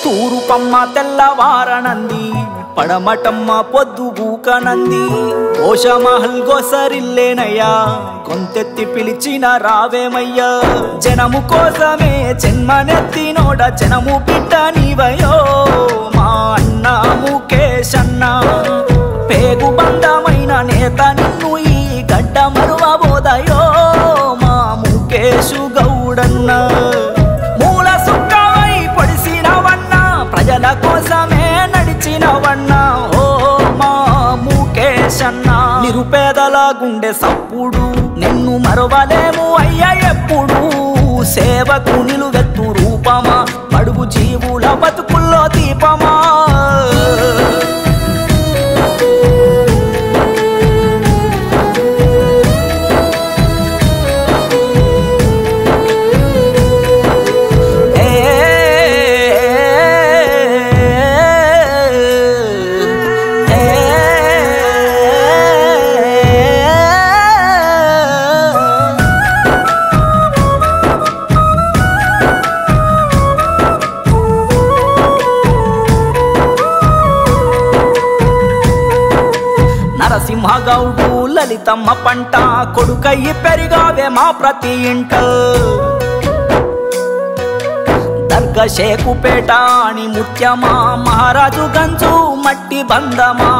తూరుపమ్మ తెల్లవారనంది పడమటమ్మ పొద్దుగూకనంది కోశమహల్ గోసరిల్లేనయ్యా కొంతెత్తి పిలిచిన రావేమయ్యా జనము కోసమే జన్మనెత్తినోడ జనము బిడ్డ నీవయో మా అన్న ముఖేష్ అన్న పేగు బంధమైన నేత నిన్ను ఈ గడ్డ మరువబోదయో మా ముఖేషు గౌడన్న మూల సుక్కవై పొడిసినవన్న ప్రజల కోసమే నడిచినవన్న ఓ మా ముఖేష్ అన్న నిరుపేదల గుండె సప్పుడు నిన్ను మరవలేము అయ్యా ఎప్పుడు సేవకు నిలువెత్తు రూపమా పడుగు జీవుల బతుకుల్లో దీపమా నరసింహగౌడు లలితమ్మ పంట కొడుకయ్యి పెరిగావే మా ప్రతి ఇంట దర్గ షేకుపేట అని ముత్యమా మహారాజు గంజు మట్టి బంధమా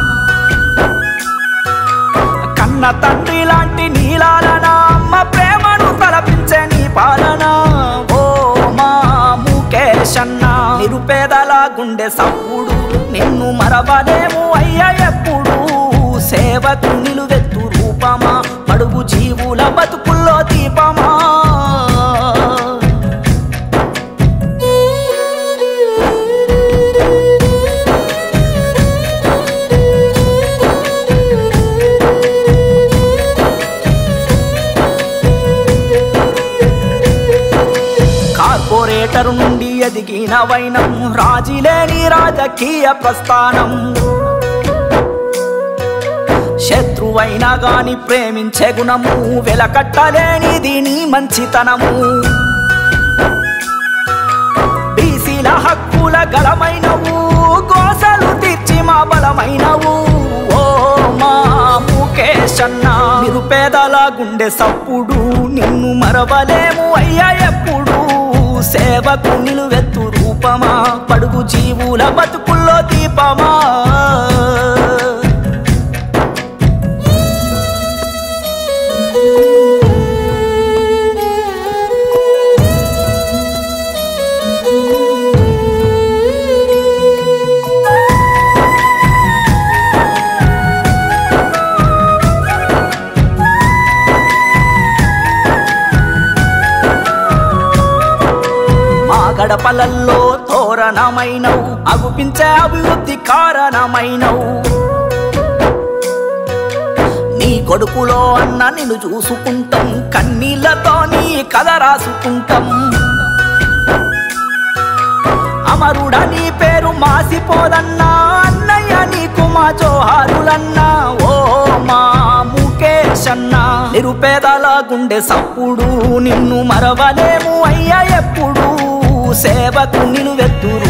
కన్న తండ్రి లాంటి నీలాలన అమ్మ ప్రేమను తలపించే నీ పాలన ఓ మా ముఖేష్ అన్న నిరుపేదల గుండె సప్పుడు నిన్ను మరవలేము అయ్య ఎప్పుడు సేవకు నిలువెత్తు రూపమా పడుగు జీవుల బతుకుల్లో దీపమా కార్పొరేటర్ నుండి ఎదిగిన వైనం రాజీలేని రాజకీయ ప్రస్థానం శత్రువైనా గాని ప్రేమించే గుణము వెలకట్టలేనిది నీ మంచితనము బీసీల హక్కుల గలమైనవు గోసలు తీర్చి మా బలమైనవు ఓ మా ముఖేష్ అన్న నిరుపేదల గుండె సప్పుడు నిన్ను మరవలేము అయ్యా ఎప్పుడు సేవకు నిలువెత్తు రూపమా పడుగు జీవుల బతుకుల్లో దీపమా మా గడపలల్లో తోరణమైనవు అగుపించే అభివృద్ధి కారణమైనవు నీ కొడుకులో అన్న నిన్ను చూసుకుంటాం కన్నీళ్లతో నీ కథ రాసుకుంటాం అమరుడా నీ పేరు మాసిపోదన్నా అన్నయ్య నీకు మా జోహారులన్నా ఓ మా ముఖేష్ అన్నా నిరుపేదల గుండె సప్పుడు నిన్ను మరవలేము అయ్యా ఎప్పుడు సేవకు నిలువెత్తు